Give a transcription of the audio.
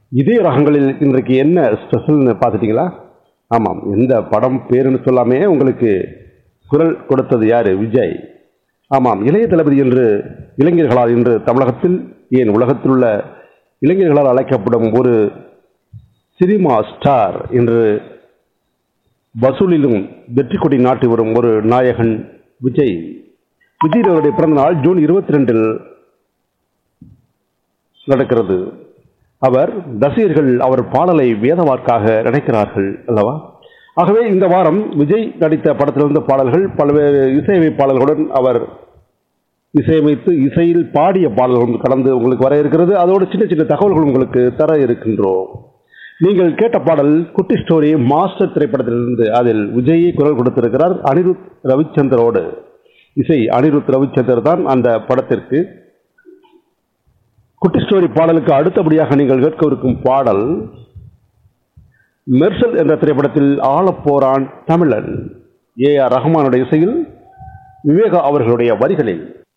இதே ரகங்களில் இன்றைக்கு என்ன ஸ்பெஷல்னு பார்த்துட்டீங்களா ஆமாம் எந்த படம் பேருன்னு சொல்லாமே உங்களுக்கு குரல் கொடுத்தது யாரு விஜய் ஆமாம் இளைய தளபதி என்று இளைஞர்களால் இன்று தமிழகத்தில் ஏன் உலகத்தில் உள்ள இளைஞர்களால் அழைக்கப்படும் ஒரு சினிமா ஸ்டார் என்று வசூலிலும் வெற்றி கொடி நாட்டி வரும் ஒரு நாயகன் விஜய் விஜய் அவருடைய பிறந்த நாள் ஜூன் இருபத்தி ரெண்டில் நடக்கிறது அவர் ரசிகர்கள் அவர் பாடலை வேதவாக்காக நினைக்கிறார்கள் அல்லவா ஆகவே இந்த வாரம் விஜய் நடித்த படத்திலிருந்த பாடல்கள் பல்வேறு இசையமைப்பாளர்களுடன் அவர் இசையமைத்து இசையில் பாடிய பாடல்களும் கடந்து உங்களுக்கு வர இருக்கிறது அதோடு சின்ன சின்ன தகவல்கள் உங்களுக்கு தர இருக்கின்றோம் நீங்கள் கேட்ட பாடல் குட்டி ஸ்டோரி மாஸ்டர் திரைப்படத்திலிருந்து அதில் விஜயை குரல் கொடுத்திருக்கிறார் அனிருத் ரவிச்சந்தரோடு இசை அனிருத் ரவிச்சந்தர் தான் அந்த படத்திற்கு குட்டி ஸ்டோரி பாடலுக்கு அடுத்தபடியாக நீங்கள் கேட்கவிருக்கும் பாடல் மெர்சல் என்ற திரைப்படத்தில் ஆளப்போரான் தமிழன் ஏ ஆர் ரஹ்மானுடைய இசையில் விவேகா அவர்களுடைய வரிகளில்